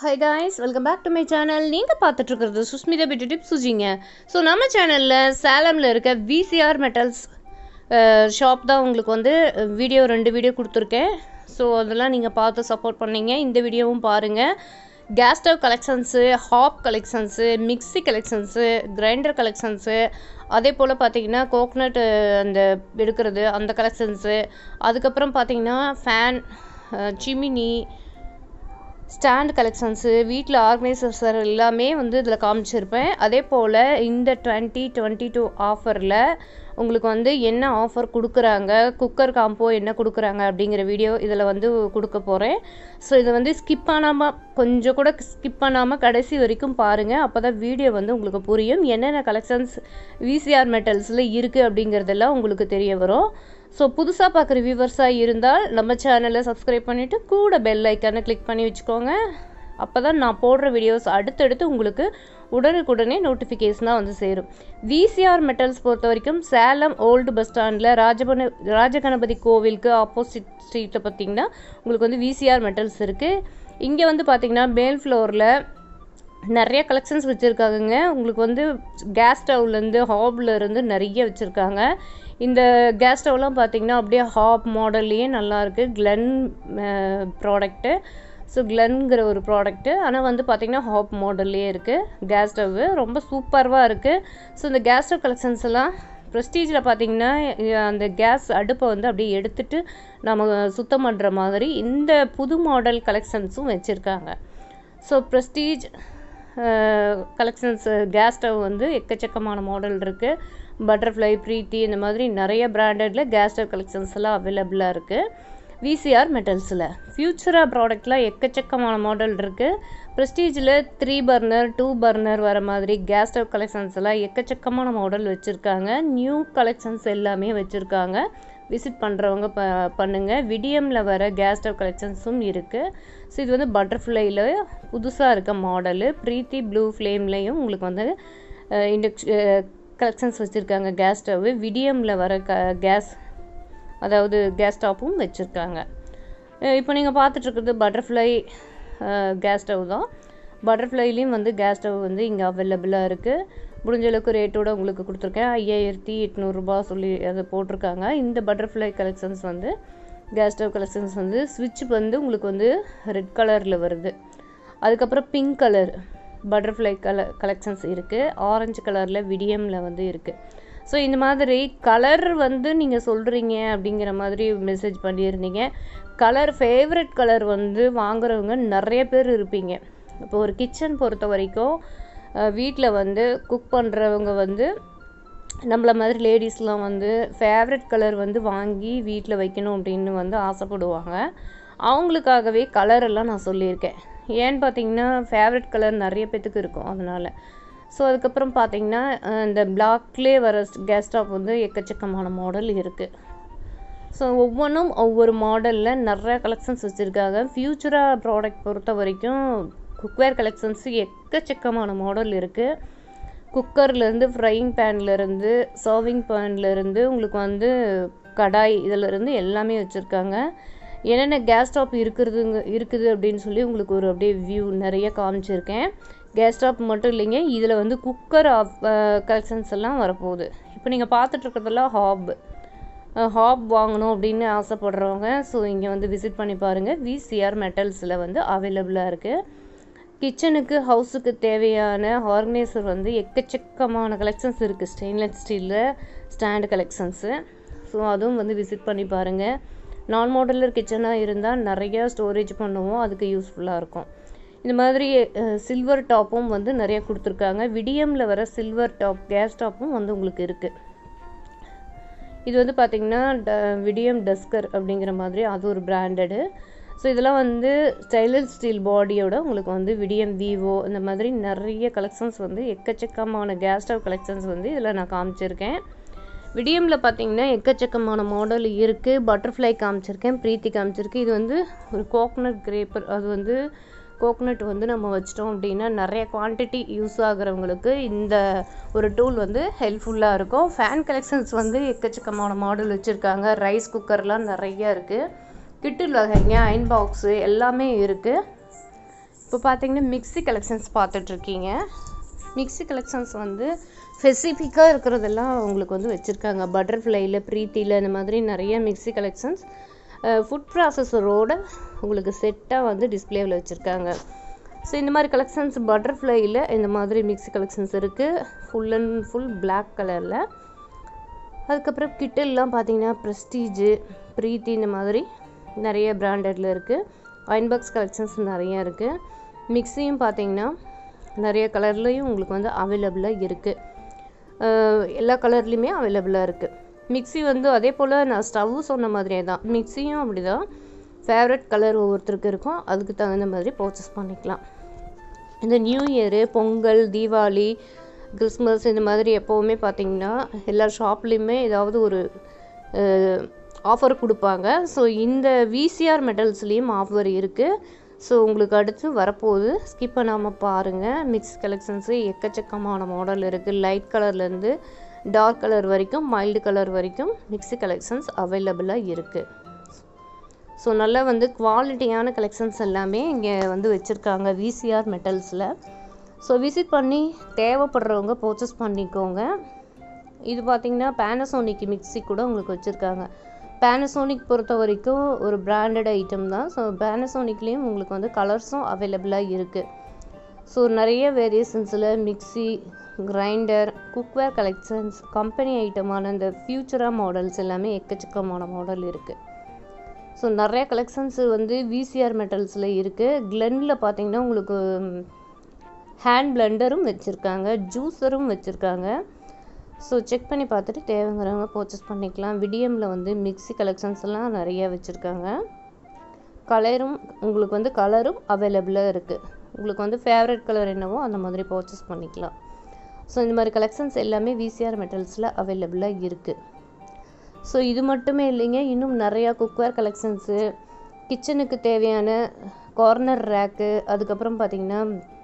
hi guys welcome back to my channel நீங்கள் பார்த்துட்ருக்கிறது Sushmita beauty tip சுஜிங்க ஸோ நம்ம சேனலில் சேலமில் இருக்க விசிஆர் மெட்டல்ஸ் ஷாப் தான் உங்களுக்கு வந்து வீடியோ ரெண்டு வீடியோ கொடுத்துருக்கேன் ஸோ அதெல்லாம் நீங்கள் பார்த்து சப்போர்ட் பண்ணீங்க இந்த வீடியோவும் பாருங்கள் gas stove collections hob collections mixie collections grinder collections அதே போல் பார்த்தீங்கன்னா கோக்னட் அந்த எடுக்கிறது அந்த கலெக்ஷன்ஸு அதுக்கப்புறம் பார்த்தீங்கன்னா ஃபேன் சிமினி ஸ்டாண்ட் கலெக்ஷன்ஸு வீட்டில் ஆர்கனைசர்ஸர் எல்லாமே வந்து இதில் காமிச்சிருப்பேன் அதே போல் இந்த டுவெண்ட்டி டுவெண்ட்டி டூ ஆஃபரில் உங்களுக்கு வந்து என்ன ஆஃபர் கொடுக்குறாங்க குக்கர் காம்போ என்ன கொடுக்குறாங்க அப்படிங்கிற வீடியோ இதில் வந்து கொடுக்க போகிறேன் ஸோ இதை வந்து ஸ்கிப் பண்ணாமல் கொஞ்சம் கூட ஸ்கிப் பண்ணாமல் கடைசி வரைக்கும் பாருங்கள் அப்போ தான் வீடியோ வந்து உங்களுக்கு புரியும் என்னென்ன கலெக்ஷன்ஸ் விசிஆர் மெட்டல்ஸில் இருக்குது அப்படிங்கிறதெல்லாம் உங்களுக்கு தெரிய வரும் ஸோ புதுசாக பார்க்குற வியூவர்ஸாக இருந்தால் நம்ம சேனலை சப்ஸ்கிரைப் பண்ணிவிட்டு கூட பெல் ஐக்கானை கிளிக் பண்ணி வச்சுக்கோங்க அப்போ தான் நான் போடுற வீடியோஸ் அடுத்தடுத்து உங்களுக்கு உடனுக்குடனே நோட்டிஃபிகேஷனாக வந்து சேரும் விசிஆர் மெட்டல்ஸ் பொறுத்த வரைக்கும் சேலம் ஓல்டு பஸ் ஸ்டாண்டில் ராஜபன ராஜகணபதி கோவிலுக்கு ஆப்போசிட் ஸ்ட்ரீட்டில் பார்த்தீங்கன்னா உங்களுக்கு வந்து விசிஆர் மெட்டல்ஸ் இருக்குது இங்கே வந்து பார்த்தீங்கன்னா மேல் ஃப்ளோரில் நிறைய கலெக்ஷன்ஸ் வச்சுருக்காங்கங்க உங்களுக்கு வந்து கேஸ் ஸ்டவ்லேருந்து ஹாப்லேருந்து நிறைய வச்சுருக்காங்க இந்த கேஸ் ஸ்டவ்லாம் பார்த்தீங்கன்னா அப்படியே ஹாப் மாடல்லையே நல்லாயிருக்கு கிளென் ப்ராடக்ட்டு ஸோ கிளன்கிற ஒரு ப்ராடக்ட்டு ஆனால் வந்து பார்த்திங்கன்னா ஹாப் மாடல்லையே இருக்குது கேஸ் ஸ்டவ்வு ரொம்ப சூப்பராக இருக்குது ஸோ இந்த கேஸ் ஸ்டவ் கலெக்ஷன்ஸ் எல்லாம் ப்ரெஸ்டீஜில் பார்த்தீங்கன்னா அந்த கேஸ் அடுப்பை வந்து அப்படியே எடுத்துட்டு நம்ம சுத்தம் பண்ணுற மாதிரி இந்த புது மாடல் கலெக்ஷன்ஸும் வச்சுருக்காங்க so Prestige collections gas stove வந்து எக்கச்சக்கமான மாடல் இருக்குது பட்டர்ஃப்ளை ப்ரீத்தி இந்த மாதிரி நிறைய பிராண்டடில் கேஸ் ஸ்டவ் கலெக்ஷன்ஸ் எல்லாம் அவைலபிளாக இருக்குது விசிஆர் மெட்டல்ஸில் ஃப்யூச்சராக ப்ராடக்ட்லாம் எக்கச்சக்கமான மாடல் இருக்குது ப்ரெஸ்டீஜில் த்ரீ பர்னர் டூ பர்னர் வர மாதிரி கேஸ் ஸ்டவ் கலெக்ஷன்ஸ் எல்லாம் எக்கச்சக்கமான மாடல் வச்சுருக்காங்க நியூ கலெக்ஷன்ஸ் எல்லாமே வச்சுருக்காங்க விசிட் பண்ணுறவங்க ப பண்ணுங்கள் விடியமில் வர கேஸ் ஸ்டவ் கலெக்ஷன்ஸும் இருக்குது ஸோ இது வந்து பட்டர்ஃப்ளையில் புதுசாக இருக்க மாடலு ப்ரீத்தி ப்ளூ ஃப்ளேம்லேயும் உங்களுக்கு வந்து இண்டக்ஷ கலெக்ஷன்ஸ் வச்சுருக்காங்க கேஸ் ஸ்டவ்வு விடியமில் வர க கேஸ் அதாவது கேஸ் ஸ்டவ்வும் வச்சுருக்காங்க இப்போ நீங்கள் பார்த்துட்ருக்குறது பட்டர்ஃப்ளை கேஸ் ஸ்டவ் தான் பட்டர்ஃப்ளைலேயும் வந்து கேஸ் ஸ்டவ் வந்து இங்கே அவைலபிளாக இருக்குது முடிஞ்ச அளவுக்கு ரேட்டோட உங்களுக்கு கொடுத்துருக்கேன் ஐயாயிரத்தி எட்நூறுரூபா சொல்லி அதை போட்டிருக்காங்க இந்த பட்டர்ஃப்ளை கலெக்ஷன்ஸ் வந்து கேஸ் ஸ்டவ் கலெக்ஷன்ஸ் வந்து ஸ்விட்ச் வந்து உங்களுக்கு வந்து ரெட் கலரில் வருது அதுக்கப்புறம் pink colour butterfly colour collections இருக்குது ஆரஞ்சு கலரில் விடியமில் வந்து இருக்குது ஸோ இந்த மாதிரி கலர் வந்து நீங்கள் சொல்கிறீங்க அப்படிங்கிற மாதிரி மெசேஜ் பண்ணியிருந்தீங்க கலர் ஃபேவரட் கலர் வந்து வாங்குறவங்க நிறைய பேர் இருப்பீங்க இப்போ ஒரு கிச்சன் பொறுத்த வரைக்கும் வீட்டில் வந்து குக் பண்ணுறவங்க வந்து நம்மள மாதிரி லேடிஸ்லாம் வந்து ஃபேவரட் கலர் வந்து வாங்கி வீட்டில் வைக்கணும் அப்படின்னு வந்து ஆசைப்படுவாங்க அவங்களுக்காகவே கலர் எல்லாம் நான் சொல்லியிருக்கேன் ஏன்னு பார்த்தீங்கன்னா ஃபேவரட் கலர் நிறைய பேத்துக்கு இருக்கும் அதனால் ஸோ அதுக்கப்புறம் பார்த்தீங்கன்னா இந்த பிளாக்லேயே வர கேஸ் ஸ்டவ் வந்து எக்கச்சக்கமான மாடல் இருக்குது ஸோ ஒவ்வொன்றும் ஒவ்வொரு மாடலில் நிறைய கலெக்ஷன்ஸ் வச்சுருக்காங்க ஃப்யூச்சராக ப்ராடக்ட் பொறுத்த வரைக்கும் குக்வேர் கலெக்ஷன்ஸு எக்கச்சக்கமான மாடல் இருக்குது குக்கர்லேருந்து ஃப்ரையிங் பேன்லேருந்து சர்விங் பேன்லேருந்து உங்களுக்கு வந்து கடாய் இதிலேருந்து எல்லாமே வச்சுருக்காங்க என்னென்ன கேஸ் ஸ்டாப் இருக்கிறதுங்க இருக்குது அப்படின்னு சொல்லி உங்களுக்கு ஒரு அப்படியே வியூ நிறைய காமிச்சிருக்கேன் கேஸ் ஸ்டாப் மட்டும் இல்லைங்க இதில் வந்து குக்கர் கலெக்ஷன்ஸ் எல்லாம் வரப்போகுது இப்போ நீங்கள் பார்த்துட்ருக்கிறதெல்லாம் ஹாப் ஹாப் வாங்கணும் அப்படின்னு ஆசைப்படுறவங்க ஸோ இங்கே வந்து விசிட் பண்ணி பாருங்கள் விசிஆர் மெட்டல்ஸில் வந்து அவைலபிளாக இருக்குது கிச்சனுக்கு ஹவுஸுக்கு தேவையான ஆர்கனைசர் வந்து எக்கச்சக்கமான கலெக்ஷன்ஸ் இருக்குது ஸ்டெயின்லெஸ் ஸ்டீலில் ஸ்டாண்டு கலெக்ஷன்ஸு ஸோ அதுவும் வந்து விசிட் பண்ணி பாருங்கள் நான் மாடலர் கிச்சனாக இருந்தால் நிறையா ஸ்டோரேஜ் பண்ணுவோம் அதுக்கு யூஸ்ஃபுல்லாக இருக்கும் இந்த மாதிரி சில்வர் டாப்பும் வந்து நிறைய கொடுத்துருக்காங்க விடியமில் வர சில்வர் டாப் கேஸ் டாப்பும் வந்து உங்களுக்கு இருக்குது இது வந்து பார்த்திங்கன்னா ட விடியம் டஸ்கர் அப்படிங்கிற மாதிரி அது ஒரு பிராண்டடு ஸோ இதெல்லாம் வந்து ஸ்டைலஸ் ஸ்டீல் பாடியோட உங்களுக்கு வந்து விடியம் விவோ இந்த மாதிரி நிறைய கலெக்ஷன்ஸ் வந்து எக்கச்சக்கமான கேஸ் ஸ்டவ் கலெக்ஷன்ஸ் வந்து இதில் நான் காமிச்சிருக்கேன் விடியமில் பார்த்தீங்கன்னா எக்கச்சக்கமான மாடல் இருக்குது பட்டர்ஃப்ளை காமிச்சிருக்கேன் ப்ரீத்தி காமிச்சிருக்கு இது வந்து ஒரு கோக்னட் கிரேப்பர் அது வந்து கோக்னட் வந்து நம்ம வச்சிட்டோம் அப்படின்னா நிறைய குவான்டிட்டி யூஸ் ஆகிறவங்களுக்கு இந்த ஒரு டூல் வந்து ஹெல்ப்ஃபுல்லாக இருக்கும் ஃபேன் கலெக்ஷன்ஸ் வந்து எக்கச்சக்கமான மாடல் வச்சுருக்காங்க ரைஸ் குக்கர்லாம் நிறைய இருக்குது கிட்டு வகைங்க அயன் பாக்ஸு எல்லாமே இருக்குது இப்போ பார்த்தீங்கன்னா மிக்ஸி கலெக்ஷன்ஸ் பார்த்துட்ருக்கீங்க மிக்ஸி கலெக்ஷன்ஸ் வந்து ஸ்பெசிஃபிக்காக இருக்கிறதெல்லாம் உங்களுக்கு வந்து வச்சுருக்காங்க பட்டர்ஃப்ளைல ப்ரீத்தியில் இந்த மாதிரி நிறைய மிக்ஸி கலெக்ஷன்ஸ் ஃபுட் ப்ராசஸரோட உங்களுக்கு செட்டாக வந்து டிஸ்பிளேவில் வச்சுருக்காங்க ஸோ இந்த மாதிரி கலெக்ஷன்ஸ் பட்டர்ஃப்ளைல இந்த மாதிரி மிக்ஸி கலெக்ஷன்ஸ் இருக்குது ஃபுல் அண்ட் ஃபுல் பிளாக் கலரில் அதுக்கப்புறம் கிட்டெல்லாம் பார்த்தீங்கன்னா ப்ரெஸ்டீஜு ப்ரீத்தி இந்த மாதிரி நிறைய பிராண்டடில் இருக்குது அயன் பாக்ஸ் கலெக்ஷன்ஸ் நிறைய இருக்குது மிக்ஸியும் பார்த்தீங்கன்னா நிறைய கலர்லேயும் உங்களுக்கு வந்து அவைலபிளாக இருக்குது எல்லா கலர்லேயுமே அவைலபிளாக இருக்குது மிக்ஸி வந்து அதே போல் நான் ஸ்டவ்வு சொன்ன மாதிரியே தான் மிக்ஸியும் அப்படி தான் ஃபேவரட் கலர் ஒவ்வொருத்தருக்கு இருக்கும் அதுக்கு தகுந்த மாதிரி பர்ச்சேஸ் பண்ணிக்கலாம் இந்த new year Pongal Deepavali Christmas இந்த மாதிரி எப்போவுமே பார்த்தீங்கன்னா எல்லா ஷாப்லேயுமே ஏதாவது ஒரு ஆஃபர் கொடுப்பாங்க ஸோ இந்த விசிஆர் மெட்டல்ஸ்லேயும் ஆஃபர் இருக்குது ஸோ உங்களுக்கு அடுத்து வரப்போகுது ஸ்கிப் பண்ணாமல் பாருங்கள் மிக்ஸ் கலெக்ஷன்ஸு எக்கச்சக்கமான மாடல் இருக்குது லைட் கலர்லேருந்து டார்க் கலர் வரைக்கும் மைல்டு கலர் வரைக்கும் மிக்ஸி கலெக்ஷன்ஸ் அவைலபிளாக இருக்குது ஸோ நல்லா வந்து குவாலிட்டியான கலெக்ஷன்ஸ் எல்லாமே இங்கே வந்து வச்சுருக்காங்க விசிஆர் மெட்டல்ஸில் ஸோ விசிட் பண்ணி தேவைப்படுறவங்க பர்ச்சேஸ் பண்ணிக்கோங்க இது பார்த்திங்கன்னா பேனசோனிக் மிக்ஸி கூட உங்களுக்கு வச்சுருக்காங்க பேனசோனிக் பொறுத்த வரைக்கும் ஒரு பிராண்டட் ஐட்டம் தான் ஸோ பேனசோனிக்லேயும் உங்களுக்கு வந்து கலர்ஸும் அவைலபிளாக இருக்குது ஸோ நிறைய வேரியேஷன்ஸில் mixie grinder cookware collections company ஐட்டமான இந்த ஃப்யூச்சராக மாடல்ஸ் எல்லாமே எக்கச்சக்கமான மாடல் இருக்குது ஸோ நிறைய கலெக்ஷன்ஸ் வந்து விசிஆர் மெட்டல்ஸில் இருக்குது கிளெனில் பார்த்தீங்கன்னா உங்களுக்கு ஹேண்ட் பிளெண்டரும் வச்சுருக்காங்க ஜூஸரும் வச்சுருக்காங்க ஸோ செக் பண்ணி பார்த்துட்டு தேவைங்கிறவங்க பர்ச்சேஸ் பண்ணிக்கலாம் விடிஎம்மில் வந்து மிக்ஸி கலெக்ஷன்ஸ் எல்லாம் நிறைய வச்சுருக்காங்க கலரும் உங்களுக்கு வந்து கலரும் அவைலபிளாக இருக்குது உங்களுக்கு வந்து ஃபேவரட் கலர் என்னவோ அந்த மாதிரி பர்ச்சேஸ் பண்ணிக்கலாம் ஸோ இந்த மாதிரி கலெக்ஷன்ஸ் எல்லாமே விசிஆர் மெட்டல்ஸில் அவைலபிளாக இருக்குது ஸோ இது மட்டுமே இல்லைங்க இன்னும் நிறையா குக்வேர் கலெக்ஷன்ஸு கிச்சனுக்கு தேவையான கார்னர் ரேக்கு அதுக்கப்புறம் பார்த்திங்கன்னா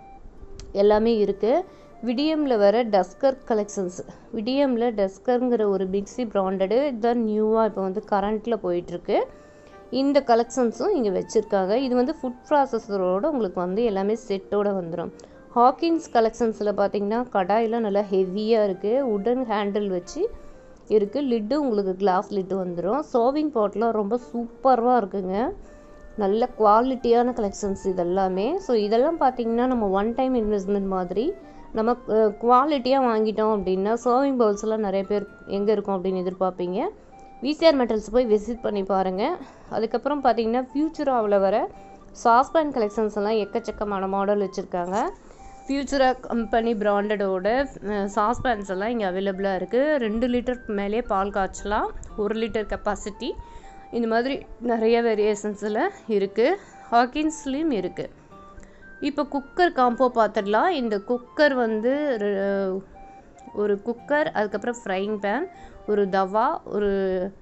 எல்லாமே இருக்குது விடிஎம்மில் வர டஸ்கர் கலெக்ஷன்ஸ் விடிஎம்மில் டஸ்கருங்கிற ஒரு மிக்ஸி ப்ராண்டடு இதுதான் நியூவாக இப்போ வந்து கரண்ட்டில் போயிட்டுருக்கு இந்த கலெக்ஷன்ஸும் இங்கே வச்சுருக்காங்க இது வந்து ஃபுட் ப்ராசஸரோடு உங்களுக்கு வந்து எல்லாமே செட்டோடு வந்துடும் ஹாக்கின்ஸ் கலெக்ஷன்ஸில் பார்த்தீங்கன்னா கடாயெலாம் நல்லா ஹெவியாக இருக்குது உடன் ஹேண்டில் வச்சு இருக்குது லிட்டு உங்களுக்கு கிளாஸ் லிட்டு வந்துடும் சோவிங் பாட்லாம் ரொம்ப சூப்பராக இருக்குங்க நல்ல குவாலிட்டியான கலெக்ஷன்ஸ் இதெல்லாமே ஸோ இதெல்லாம் பார்த்தீங்கன்னா நம்ம ஒன் டைம் இன்வெஸ்ட்மெண்ட் மாதிரி நம்ம குவாலிட்டியாக வாங்கிட்டோம் அப்படின்னா சர்விங் பவுல்ஸ்லாம் நிறைய பேர் எங்கே இருக்கும் அப்படின்னு எதிர்பார்ப்பீங்க விசிஆர் மெட்டல்ஸ் போய் விசிட் பண்ணி பாருங்கள் அதுக்கப்புறம் பார்த்தீங்கன்னா ஃப்யூச்சராவில் வர சாஸ்பேன் கலெக்ஷன்ஸ் எல்லாம் எக்கச்சக்கமான மாடல் வச்சுருக்காங்க ஃப்யூச்சரா கம்பெனி பிராண்டடோட சாஸ்பேன்ஸ் எல்லாம் இங்கே அவைலபிளாக இருக்குது ரெண்டு லிட்டர் மேலே பால் காய்ச்சலாம் ஒரு லிட்டர் கெப்பாசிட்டி இந்த மாதிரி நிறைய வேரியேஷன்ஸில் இருக்குது ஹாக்கின்ஸ்லேயும் இருக்குது இப்போ குக்கர் காம்போ பார்த்துடலாம் இந்த குக்கர் வந்து ஒரு குக்கர் அதுக்கப்புறம் ஃப்ரைங் பேன் ஒரு தவா ஒரு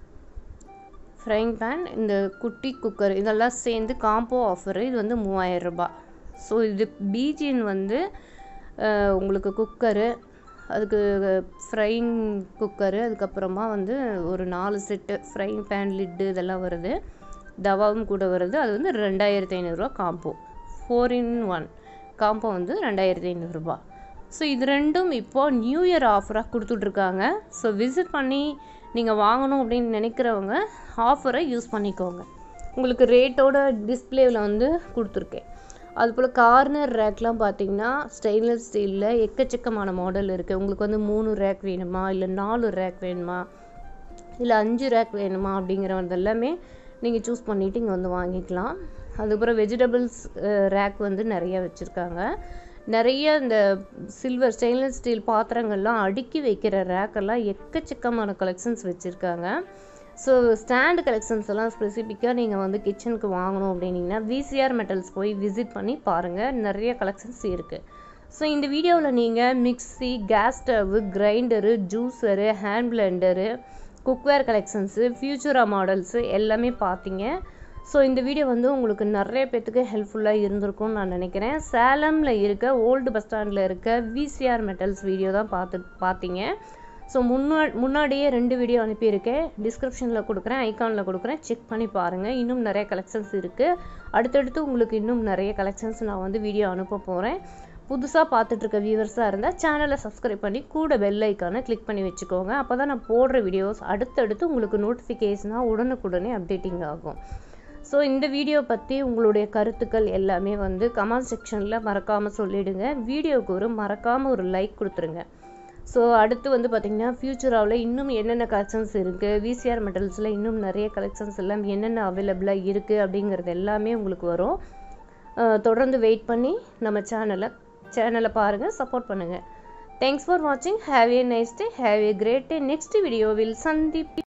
ஃப்ரைங் பேன் இந்த குட்டி குக்கர் இதெல்லாம் சேர்ந்து காம்போ ஆஃபரு இது வந்து மூவாயிரம் ரூபாய் ஸோ இது பிஜிஎன் வந்து உங்களுக்கு குக்கரு அதுக்கு ஃப்ரைங் குக்கரு அதுக்கப்புறமா வந்து ஒரு நாலு செட்டு ஃப்ரைங் பேன் லிட்டு இதெல்லாம் வருது தவாவும் கூட வருது அது வந்து ரெண்டாயிரத்தி ஐநூறுரூவா combo four in one combo வந்து ரெண்டாயிரத்தி ஐநூறுரூபா ஸோ இது ரெண்டும் இப்போது நியூ இயர் ஆஃபராக கொடுத்துட்ருக்காங்க ஸோ விசிட் பண்ணி நீங்கள் வாங்கணும் அப்படின்னு நினைக்கிறவங்க ஆஃபரை யூஸ் பண்ணிக்கோங்க உங்களுக்கு ரேட்டோட டிஸ்பிளேவில் வந்து கொடுத்துருக்கேன் அதுபோல் கார்னர் ரேக்லாம் பார்த்தீங்கன்னா ஸ்டெயின்லெஸ் ஸ்டீலில் எக்கச்சக்கமான மாடல் இருக்குது உங்களுக்கு வந்து மூணு ரேக் வேணுமா இல்லை நாலு ரேக் வேணுமா இல்லை அஞ்சு ரேக் வேணுமா அப்படிங்கிறது எல்லாமே நீங்கள் சூஸ் பண்ணிவிட்டு இங்கே வந்து வாங்கிக்கலாம் அதுக்கப்புறம் வெஜிடபிள்ஸ் ரேக் வந்து நிறைய வச்சுருக்காங்க நிறைய இந்த சில்வர் ஸ்டெயின்லெஸ் ஸ்டீல் பாத்திரங்கள்லாம் அடுக்கி வைக்கிற ரேக்கெல்லாம் எக்கச்சக்கமான கலெக்ஷன்ஸ் வச்சுருக்காங்க ஸோ ஸ்டாண்டு கலெக்ஷன்ஸ் எல்லாம் ஸ்பெசிஃபிக்காக நீங்கள் வந்து கிச்சனுக்கு வாங்கணும் அப்படின்னீங்கன்னா விசிஆர் மெட்டல்ஸ் போய் விசிட் பண்ணி பாருங்கள் நிறைய கலெக்ஷன்ஸ் இருக்குது ஸோ இந்த வீடியோவில் நீங்கள் mixie gas stove grinder juicer hand blender cookware collections Futura models எல்லாமே பார்த்தீங்க ஸோ இந்த வீடியோ வந்து உங்களுக்கு நிறைய பேர்த்துக்கு ஹெல்ப்ஃபுல்லாக இருந்திருக்கும்னு நான் நினைக்கிறேன் சேலமில் இருக்க ஓல்டு பஸ் ஸ்டாண்டில் இருக்க விசிஆர் மெட்டல்ஸ் வீடியோ தான் பார்த்து பார்த்தீங்க ஸோ முன்னா முன்னாடியே ரெண்டு வீடியோ அனுப்பியிருக்கேன் டிஸ்கிரிப்ஷனில் கொடுக்குறேன் ஐகானில் கொடுக்குறேன் செக் பண்ணி பாருங்கள் இன்னும் நிறைய கலெக்ஷன்ஸ் இருக்குது அடுத்தடுத்து உங்களுக்கு இன்னும் நிறைய கலெக்ஷன்ஸ் நான் வந்து வீடியோ அனுப்ப போகிறேன் புதுசாக பார்த்துட்ருக்க வியூவர்ஸாக இருந்தால் சேனலை சப்ஸ்கிரைப் பண்ணி கூட பெல் ஐக்கானை கிளிக் பண்ணி வச்சுக்கோங்க அப்போ தான் நான் போடுற வீடியோஸ் அடுத்தடுத்து உங்களுக்கு நோட்டிஃபிகேஷனாக உடனுக்குடனே அப்டேட்டிங் ஆகும் ஸோ இந்த வீடியோ பற்றி உங்களுடைய கருத்துக்கள் எல்லாமே வந்து கமெண்ட் செக்ஷனில் மறக்காமல் சொல்லிவிடுங்க வீடியோவுக்கு ஒரு மறக்காமல் ஒரு லைக் கொடுத்துருங்க ஸோ அடுத்து வந்து பார்த்திங்கன்னா ஃப்யூச்சராவில் இன்னும் என்னென்ன கலெக்ஷன்ஸ் இருக்குது விசிஆர் மெட்டல்ஸில் இன்னும் நிறைய கலெக்ஷன்ஸ் எல்லாம் என்னென்ன அவைலபிளாக இருக்குது அப்படிங்கிறது எல்லாமே உங்களுக்கு வரும் தொடர்ந்து வெயிட் பண்ணி நம்ம சேனலை சேனலை பாருங்கள் சப்போர்ட் பண்ணுங்கள் தேங்க்ஸ் ஃபார் வாட்சிங் have a nice day have a great day next வீடியோவில் சந்திப்